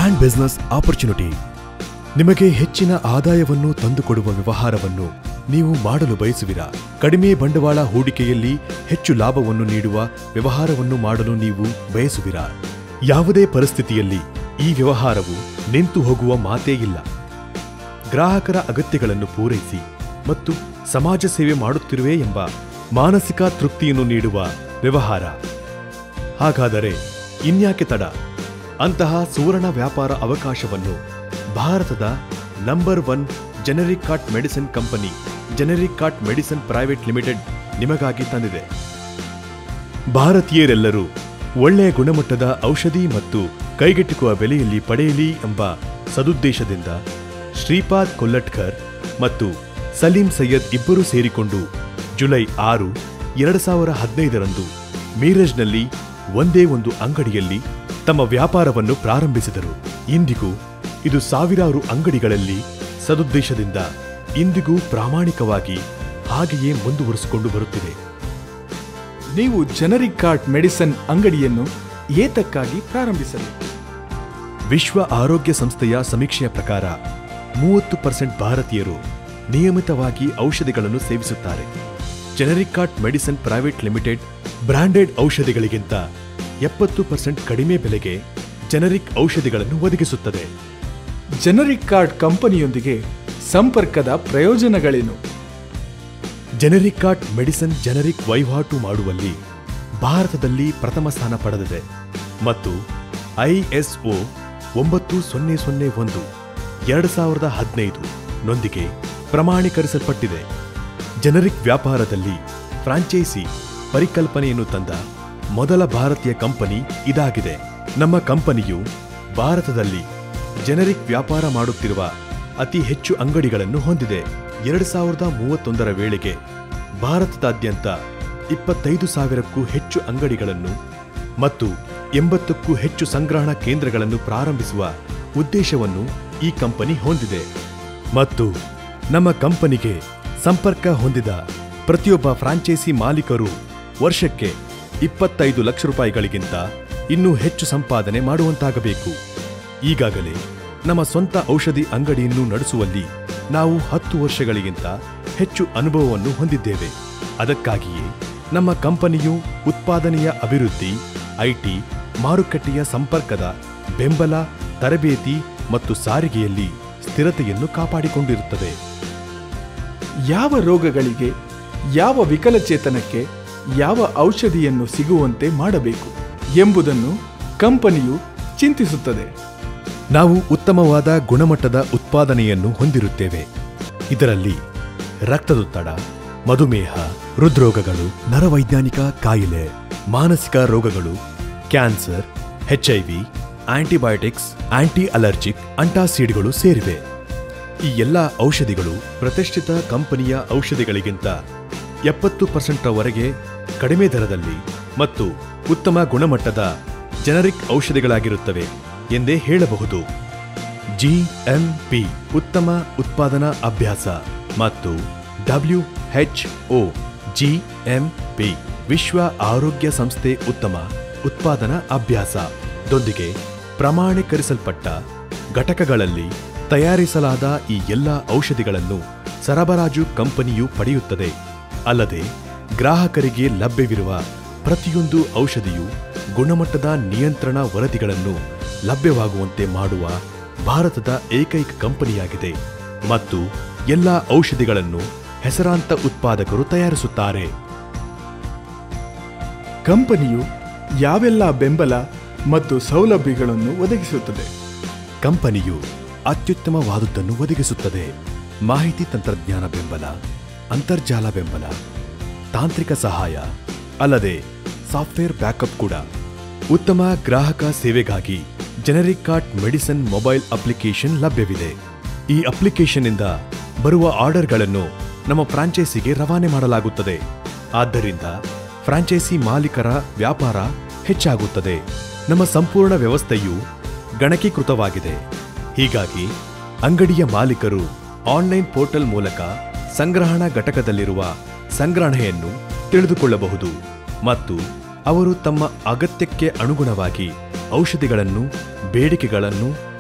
brand business opportunity ನಿಮಗೆ ಹೆಚ್ಚಿನ ಆದಾಯವನ್ನು ತಂದುಕೊಡುವ ವ್ಯವಹಾರವನ್ನು ನೀವು ಮಾಡಲು ಬಯಸುವಿರಾ ಕಡಿಮೆ ಬಂಡವಾಳ ಹೂಡಿಕೆಯಲ್ಲಿ ಹೆಚ್ಚು ಲಾಭವನ್ನು ನೀಡುವ ವ್ಯವಹಾರವನ್ನು ಮಾಡಲು ನೀವು ಬಯಸುವಿರಾ ಯಾವುದೇ ಪರಿಸ್ಥಿತಿಯಲ್ಲಿ ಈ ವ್ಯವಹಾರವು ನಿಂತು ಹೋಗುವ ಮಾತೇ ಇಲ್ಲ ಗ್ರಾಹಕರ ಅಗತ್ಯಗಳನ್ನು ಪೂರೈಸಿ ಮತ್ತು ಸಮಾಜ ಸೇವೆ ಮಾಡುತ್ತಿರುವೆ ಎಂಬ ಮಾನಸಿಕ ತೃಪ್ತಿಯನ್ನು ನೀಡುವ ವ್ಯವಹಾರ ಹಾಗಾದರೆ ಇನ್ಯಾಕೆ ತಡ ಅಂತಹ ಸುವರ್ಣ ವ್ಯಾಪಾರ ಅವಕಾಶವನ್ನು ಭಾರತದ number one generic cart medicine company generic cart medicine private limited ನಿಮಗಾಗಿ ತಂದಿದೆ ಭಾರತೀಯರೆಲ್ಲರೂ ಒಳ್ಳೆಯ ಗುಣಮಟ್ಟದ ಔಷಧಿ ಮತ್ತು ಕೈಗೆಟುಕುವ ಬೆಲೆಯಲ್ಲಿ ಪಡೆಯಲಿ ಎಂಬ ಸದುದ್ದೇಶದಿಂದ ಶ್ರೀಪಾದ್ ಕೊಲ್ಲಟ್ಕರ್ ಮತ್ತು ಸಲೀಂ ಸೈಯದ್ ಇಬ್ಬರೂ ಸೇರಿಕೊಂಡು ಜುಲೈ ಆರು ಎರಡು ಸಾವಿರ ಹದಿನೈದರಂದು ಮೀರಜ್ನಲ್ಲಿ ಒಂದೇ ಒಂದು ಅಂಗಡಿಯಲ್ಲಿ ತಮ್ಮ ವ್ಯಾಪಾರವನ್ನು ಪ್ರಾರಂಭಿಸಿದರು ಇಂದಿಗೂ ಇದು ಸಾವಿರಾರು ಅಂಗಡಿಗಳಲ್ಲಿ ಸದುದ್ದೇಶದಿಂದ ಇಂದಿಗೂ ಪ್ರಾಮಾಣಿಕವಾಗಿ ಹಾಗೆಯೇ ಮುಂದುವರಿಸಿಕೊಂಡು ಬರುತ್ತಿದೆ ನೀವು ಜನರಿಕ್ ಕಾರ್ಟ್ ಮೆಡಿಸನ್ ಅಂಗಡಿಯನ್ನು ಏತಕ್ಕಾಗಿ ಪ್ರಾರಂಭಿಸಲಿ ವಿಶ್ವ ಆರೋಗ್ಯ ಸಂಸ್ಥೆಯ ಸಮೀಕ್ಷೆಯ ಪ್ರಕಾರ ಮೂವತ್ತು ಪರ್ಸೆಂಟ್ ಭಾರತೀಯರು ನಿಯಮಿತವಾಗಿ ಔಷಧಿಗಳನ್ನು ಸೇವಿಸುತ್ತಾರೆ generic cart medicine private limited branded ಔಷಧಿಗಳಿಗಿಂತ ಎಪ್ಪತ್ತು ಪರ್ಸೆಂಟ್ ಕಡಿಮೆ ಬೆಲೆಗೆ ಜನರಿಕ್ ಔಷಧಿಗಳನ್ನು ಒದಗಿಸುತ್ತದೆ ಜನರಿಕ್ ಕಾರ್ಟ್ ಕಂಪನಿಯೊಂದಿಗೆ ಸಂಪರ್ಕದ ಪ್ರಯೋಜನಗಳೇನು ಜನರಿಕ್ ಕಾರ್ಟ್ ಮೆಡಿಸಿನ್ ಜನರಿಕ್ ವಹಿವಾಟು ಮಾಡುವಲ್ಲಿ ಭಾರತದಲ್ಲಿ ಪ್ರಥಮ ಸ್ಥಾನ ಪಡೆದಿದೆ ಮತ್ತು ಐಎಸ್ಒ ಒಂಬತ್ತು ಸೊನ್ನೆ ಸೊನ್ನೆ ಒಂದು ಎರಡು ಸಾವಿರದ ಹದಿನೈದು ನೊಂದಿಗೆ ಪ್ರಮಾಣೀಕರಿಸಲ್ಪಟ್ಟಿದೆ ಜನರಿಕ್ ವ್ಯಾಪಾರದಲ್ಲಿ ಫ್ರಾಂಚೈಸಿ ಪರಿಕಲ್ಪನೆಯನ್ನು ತಂದ ಮೊದಲ ಭಾರತೀಯ ಕಂಪನಿ ಇದಾಗಿದೆ ನಮ್ಮ ಕಂಪನಿಯು ಭಾರತದಲ್ಲಿ ಜನರಿಕ್ ವ್ಯಾಪಾರ ಮಾಡುತ್ತಿರುವ ಅತಿ ಹೆಚ್ಚು ಅಂಗಡಿಗಳನ್ನು ಹೊಂದಿದೆ ಎರಡು ಸಾವಿರದ ಮೂವತ್ತೊಂದರ ವೇಳೆಗೆ ಭಾರತದಾದ್ಯಂತ ಇಪ್ಪತ್ತೈದು ಸಾವಿರಕ್ಕೂ ಹೆಚ್ಚು ಅಂಗಡಿಗಳನ್ನು ಮತ್ತು ಎಂಬತ್ತಕ್ಕೂ ಹೆಚ್ಚು ಸಂಗ್ರಹಣಾ ಕೇಂದ್ರಗಳನ್ನು ಪ್ರಾರಂಭಿಸುವ ಉದ್ದೇಶವನ್ನು ಈ ಕಂಪನಿ ಹೊಂದಿದೆ ಮತ್ತು ನಮ್ಮ ಕಂಪನಿಗೆ ಸಂಪರ್ಕ ಹೊಂದಿದ ಪ್ರತಿಯೊಬ್ಬ ಫ್ರಾಂಚೈಸಿ ಮಾಲೀಕರು ವರ್ಷಕ್ಕೆ ಇಪ್ಪತ್ತೈದು ಲಕ್ಷ ರೂಪಾಯಿಗಳಿಗಿಂತ ಇನ್ನೂ ಹೆಚ್ಚು ಸಂಪಾದನೆ ಮಾಡುವಂತಾಗಬೇಕು ಈಗಾಗಲೇ ನಮ್ಮ ಸ್ವಂತ ಔಷಧಿ ಅಂಗಡಿಯನ್ನು ನಡೆಸುವಲ್ಲಿ ನಾವು ಹತ್ತು ವರ್ಷಗಳಿಗಿಂತ ಹೆಚ್ಚು ಅನುಭವವನ್ನು ಹೊಂದಿದ್ದೇವೆ ಅದಕ್ಕಾಗಿಯೇ ನಮ್ಮ ಕಂಪನಿಯು ಉತ್ಪಾದನೆಯ ಅಭಿವೃದ್ಧಿ ಐಟಿ ಮಾರುಕಟ್ಟೆಯ ಸಂಪರ್ಕದ ಬೆಂಬಲ ತರಬೇತಿ ಮತ್ತು ಸಾರಿಗೆಯಲ್ಲಿ ಸ್ಥಿರತೆಯನ್ನು ಕಾಪಾಡಿಕೊಂಡಿರುತ್ತದೆ ಯಾವ ರೋಗಗಳಿಗೆ ಯಾವ ವಿಕಲಚೇತನಕ್ಕೆ ಯಾವ ಔಷಧಿಯನ್ನು ಸಿಗುವಂತೆ ಮಾಡಬೇಕು ಎಂಬುದನ್ನು ಕಂಪನಿಯು ಚಿಂತಿಸುತ್ತದೆ ನಾವು ಉತ್ತಮವಾದ ಗುಣಮಟ್ಟದ ಉತ್ಪಾದನೆಯನ್ನು ಹೊಂದಿರುತ್ತೇವೆ ಇದರಲ್ಲಿ ರಕ್ತದೊತ್ತಡ ಮಧುಮೇಹ ಹೃದ್ರೋಗಗಳು ನರವೈಜ್ಞಾನಿಕ ಕಾಯಿಲೆ ಮಾನಸಿಕ ರೋಗಗಳು cancer HIV antibiotics anti allergic ಅಂಟಾಸಿಡ್ಗಳು ಸೇರಿವೆ ಈ ಎಲ್ಲ ಔಷಧಿಗಳು ಪ್ರತಿಷ್ಠಿತ ಕಂಪನಿಯ ಔಷಧಿಗಳಿಗಿಂತ ಎಪ್ಪತ್ತು ಪರ್ಸೆಂಟ್ರವರೆಗೆ ಕಡಿಮೆ ದರದಲ್ಲಿ ಮತ್ತು ಉತ್ತಮ ಗುಣಮಟ್ಟದ ಜನರಿಕ್ ಔಷಧಿಗಳಾಗಿರುತ್ತವೆ ಎಂದೇ ಹೇಳಬಹುದು ಜಿಎಂಪಿ ಉತ್ತಮ ಉತ್ಪಾದನಾ ಅಭ್ಯಾಸ ಮತ್ತು ಡಬ್ಲ್ಯೂ ಒ ಜಿಎಂಪಿ ವಿಶ್ವ ಆರೋಗ್ಯ ಸಂಸ್ಥೆ ಉತ್ತಮ ಉತ್ಪಾದನಾ ಅಭ್ಯಾಸ ದೊಂದಿಗೆ ಪ್ರಮಾಣೀಕರಿಸಲ್ಪಟ್ಟ ಘಟಕಗಳಲ್ಲಿ ತಯಾರಿಸಲಾದ ಈ ಎಲ್ಲ ಔಷಧಿಗಳನ್ನು ಸರಬರಾಜು ಕಂಪನಿಯು ಪಡೆಯುತ್ತದೆ ಅಲ್ಲದೆ ಗ್ರಾಹಕರಿಗೆ ಲಭ್ಯವಿರುವ ಪ್ರತಿಯೊಂದು ಔಷಧಿಯು ಗುಣಮಟ್ಟದ ನಿಯಂತ್ರಣ ವರದಿಗಳನ್ನು ಲಭ್ಯವಾಗುವಂತೆ ಮಾಡುವ ಭಾರತದ ಏಕೈಕ ಕಂಪನಿಯಾಗಿದೆ ಮತ್ತು ಎಲ್ಲ ಔಷಧಿಗಳನ್ನು ಹೆಸರಾಂತ ಉತ್ಪಾದಕರು ತಯಾರಿಸುತ್ತಾರೆ ಕಂಪನಿಯು ಯಾವೆಲ್ಲ ಬೆಂಬಲ ಮತ್ತು ಸೌಲಭ್ಯಗಳನ್ನು ಒದಗಿಸುತ್ತದೆ ಕಂಪನಿಯು ಅತ್ಯುತ್ತಮವಾದುದನ್ನು ಒದಗಿಸುತ್ತದೆ ಮಾಹಿತಿ ತಂತ್ರಜ್ಞಾನ ಬೆಂಬಲ ಅಂತರ್ಜಾಲ ಬೆಂಬಲ ತಾಂತ್ರಿಕ ಸಹಾಯ ಅಲ್ಲದೆ ಸಾಫ್ಟ್ವೇರ್ ಬ್ಯಾಕಪ್ ಕೂಡ ಉತ್ತಮ ಗ್ರಾಹಕ ಸೇವೆಗಾಗಿ generic cart medicine mobile application ಲಭ್ಯವಿದೆ ಈ ಅಪ್ಲಿಕೇಶನ್ನಿಂದ ಬರುವ ಆರ್ಡರ್ಗಳನ್ನು ನಮ್ಮ ಫ್ರಾಂಚೈಸಿಗೆ ರವಾನೆ ಮಾಡಲಾಗುತ್ತದೆ ಆದ್ದರಿಂದ ಫ್ರಾಂಚೈಸಿ ಮಾಲೀಕರ ವ್ಯಾಪಾರ ಹೆಚ್ಚಾಗುತ್ತದೆ ನಮ್ಮ ಸಂಪೂರ್ಣ ವ್ಯವಸ್ಥೆಯು ಗಣಕೀಕೃತವಾಗಿದೆ ಹೀಗಾಗಿ ಅಂಗಡಿಯ ಮಾಲೀಕರು ಆನ್ಲೈನ್ ಪೋರ್ಟಲ್ ಮೂಲಕ ಸಂಗ್ರಹಣಾ ಘಟಕದಲ್ಲಿರುವ ಸಂಗ್ರಹಣೆಯನ್ನು ತಿಳಿದುಕೊಳ್ಳಬಹುದು ಮತ್ತು ಅವರು ತಮ್ಮ ಅಗತ್ಯಕ್ಕೆ ಅನುಗುಣವಾಗಿ ಔಷಧಿಗಳನ್ನು ಬೇಡಿಕೆಗಳನ್ನು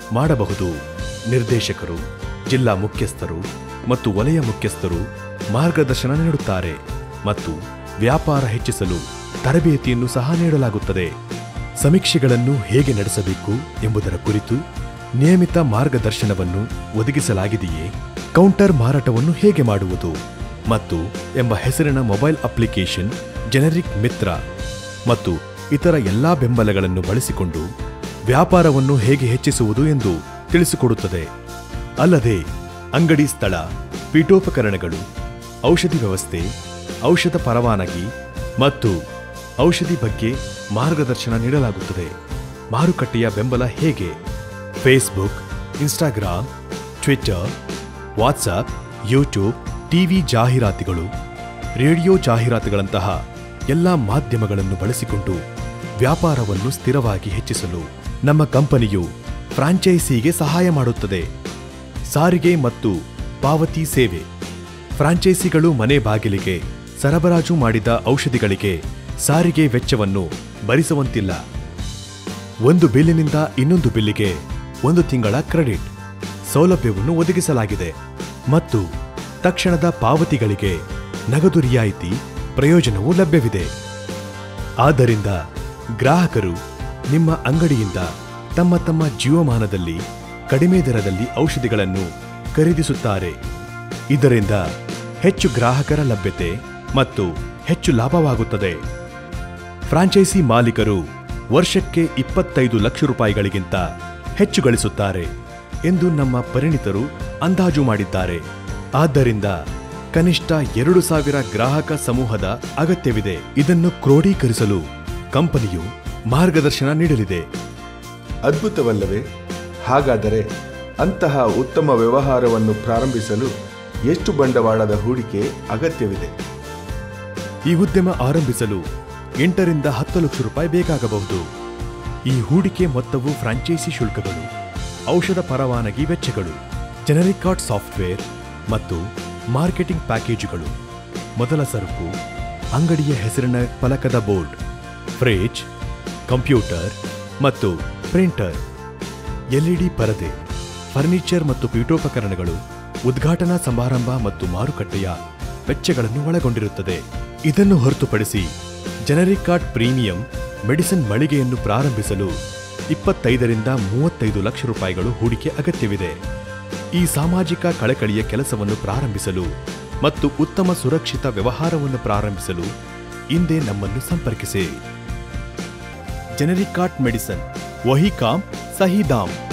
ಮಾಡಬಹುದು ನಿರ್ದೇಶಕರು ಜಿಲ್ಲಾ ಮುಖ್ಯಸ್ಥರು ಮತ್ತು ವಲಯ ಮುಖ್ಯಸ್ಥರು ಮಾರ್ಗದರ್ಶನ ನೀಡುತ್ತಾರೆ ಮತ್ತು ವ್ಯಾಪಾರ ಹೆಚ್ಚಿಸಲು ತರಬೇತಿಯನ್ನು ಸಹ ನೀಡಲಾಗುತ್ತದೆ ಸಮೀಕ್ಷೆಗಳನ್ನು ಹೇಗೆ ನಡೆಸಬೇಕು ಎಂಬುದರ ಕುರಿತು ನಿಯಮಿತ ಮಾರ್ಗದರ್ಶನವನ್ನು ಒದಗಿಸಲಾಗಿದೆಯೇ ಕೌಂಟರ್ ಮಾರಾಟವನ್ನು ಹೇಗೆ ಮಾಡುವುದು ಮತ್ತು ಎಂಬ ಹೆಸರಿನ ಮೊಬೈಲ್ ಅಪ್ಲಿಕೇಶನ್ ಜೆನೆರಿಕ್ ಮಿತ್ರ ಮತ್ತು ಇತರ ಎಲ್ಲಾ ಬೆಂಬಲಗಳನ್ನು ಬಳಸಿಕೊಂಡು ವ್ಯಾಪಾರವನ್ನು ಹೇಗೆ ಹೆಚ್ಚಿಸುವುದು ಎಂದು ತಿಳಿಸಿಕೊಡುತ್ತದೆ ಅಲ್ಲದೆ ಅಂಗಡಿ ಸ್ಥಳ ಪೀಠೋಪಕರಣಗಳು ಔಷಧಿ ವ್ಯವಸ್ಥೆ ಔಷಧ ಪರವಾನಗಿ ಮತ್ತು ಔಷಧಿ ಬಗ್ಗೆ ಮಾರ್ಗದರ್ಶನ ನೀಡಲಾಗುತ್ತದೆ ಮಾರುಕಟ್ಟೆಯ ಬೆಂಬಲ ಹೇಗೆ Facebook Instagram Twitter WhatsApp YouTube TV ಜಾಹೀರಾತುಗಳು ರೇಡಿಯೋ ಜಾಹೀರಾತುಗಳಂತಹ ಎಲ್ಲ ಮಾಧ್ಯಮಗಳನ್ನು ಬಳಸಿಕೊಂಡು ವ್ಯಾಪಾರವನ್ನು ಸ್ಥಿರವಾಗಿ ಹೆಚ್ಚಿಸಲು ನಮ್ಮ ಕಂಪನಿಯು ಫ್ರಾಂಚೈಸಿಗೆ ಸಹಾಯ ಮಾಡುತ್ತದೆ ಸಾರಿಗೆ ಮತ್ತು ಪಾವತಿ ಸೇವೆ ಫ್ರಾಂಚೈಸಿಗಳು ಮನೆ ಬಾಗಿಲಿಗೆ ಸರಬರಾಜು ಮಾಡಿದ ಔಷಧಿಗಳಿಗೆ ಸಾರಿಗೆ ವೆಚ್ಚವನ್ನು ಭರಿಸುವಂತಿಲ್ಲ ಒಂದು ಬಿಲ್ಲಿನಿಂದ ಇನ್ನೊಂದು ಬಿಲ್ಲಿಗೆ ಒಂದು ತಿಂಗಳ ಕ್ರೆಡಿಟ್ ಸೌಲಭ್ಯವನ್ನು ಒದಗಿಸಲಾಗಿದೆ ಮತ್ತು ತಕ್ಷಣದ ಪಾವತಿಗಳಿಗೆ ನಗದು ರಿಯಾಯಿತಿ ಪ್ರಯೋಜನವೂ ಲಭ್ಯವಿದೆ ಆದ್ದರಿಂದ ಗ್ರಾಹಕರು ನಿಮ್ಮ ಅಂಗಡಿಯಿಂದ ತಮ್ಮ ತಮ್ಮ ಜೀವಮಾನದಲ್ಲಿ ಕಡಿಮೆ ದರದಲ್ಲಿ ಔಷಧಿಗಳನ್ನು ಖರೀದಿಸುತ್ತಾರೆ ಇದರಿಂದ ಹೆಚ್ಚು ಗ್ರಾಹಕರ ಲಭ್ಯತೆ ಮತ್ತು ಹೆಚ್ಚು ಲಾಭವಾಗುತ್ತದೆ ಫ್ರಾಂಚೈಸಿ ಮಾಲೀಕರು ವರ್ಷಕ್ಕೆ ಇಪ್ಪತ್ತೈದು ಲಕ್ಷ ರೂಪಾಯಿಗಳಿಗಿಂತ ಹೆಚ್ಚು ಗಳಿಸುತ್ತಾರೆ ಎಂದು ನಮ್ಮ ಪರಿಣಿತರು ಅಂದಾಜು ಮಾಡಿದ್ದಾರೆ ಆದ್ದರಿಂದ ಕನಿಷ್ಠ ಎರಡು ಸಾವಿರ ಗ್ರಾಹಕ ಸಮೂಹದ ಅಗತ್ಯವಿದೆ ಇದನ್ನು ಕ್ರೋಢೀಕರಿಸಲು ಕಂಪನಿಯು ಮಾರ್ಗದರ್ಶನ ನೀಡಲಿದೆ ಅದ್ಭುತವಲ್ಲವೇ ಹಾಗಾದರೆ ಅಂತಹ ಉತ್ತಮ ವ್ಯವಹಾರವನ್ನು ಪ್ರಾರಂಭಿಸಲು ಎಷ್ಟು ಬಂಡವಾಳದ ಹೂಡಿಕೆ ಅಗತ್ಯವಿದೆ ಈ ಉದ್ಯಮ ಆರಂಭಿಸಲು ಎಂಟರಿಂದ ಹತ್ತು ಲಕ್ಷ ರೂಪಾಯಿ ಬೇಕಾಗಬಹುದು ಈ ಹೂಡಿಕೆ ಮೊತ್ತವು ಫ್ರಾಂಚೈಸಿ ಶುಲ್ಕಗಳು ಔಷಧ ಪರವಾನಗಿ ವೆಚ್ಚಗಳು ಜನರಿಕ್ ಕಾರ್ಡ್ ಸಾಫ್ಟ್ವೇರ್ ಮತ್ತು ಮಾರ್ಕೆಟಿಂಗ್ ಪ್ಯಾಕೇಜುಗಳು ಮೊದಲ ಸರಕು ಅಂಗಡಿಯ ಹೆಸರಿನ ಫಲಕದ ಬೋರ್ಡ್ ಫ್ರಿಡ್ಜ್ ಕಂಪ್ಯೂಟರ್ ಮತ್ತು ಪ್ರಿಂಟರ್ ಎಲ್ಇಡಿ ಪರದೆ ಫರ್ನಿಚರ್ ಮತ್ತು ಪೀಠೋಪಕರಣಗಳು ಉದ್ಘಾಟನಾ ಸಮಾರಂಭ ಮತ್ತು ಮಾರುಕಟ್ಟೆಯ ವೆಚ್ಚಗಳನ್ನು ಒಳಗೊಂಡಿರುತ್ತದೆ ಇದನ್ನು ಹೊರತುಪಡಿಸಿ ಜನರಿಕ್ ಕಾರ್ಡ್ ಪ್ರೀಮಿಯಂ ಮೆಡಿಸಿನ್ ಮಳಿಗೆಯನ್ನು ಪ್ರಾರಂಭಿಸಲು ಇಪ್ಪತ್ತೈದರಿಂದ ಮೂವತ್ತೈದು ಲಕ್ಷ ರೂಪಾಯಿಗಳು ಹೂಡಿಕೆ ಅಗತ್ಯವಿದೆ ಈ ಸಾಮಾಜಿಕ ಕಳಕಳಿಯ ಕೆಲಸವನ್ನು ಪ್ರಾರಂಭಿಸಲು ಮತ್ತು ಉತ್ತಮ ಸುರಕ್ಷಿತ ವ್ಯವಹಾರವನ್ನು ಪ್ರಾರಂಭಿಸಲು ಹಿಂದೆ ನಮ್ಮನ್ನು ಸಂಪರ್ಕಿಸಿ ಜನರಿಕ್ ಕಾರ್ಟ್ ಮೆಡಿಸನ್ ವಹಿ ಕಾಮ್ ಸಹಿ ದಾಮ್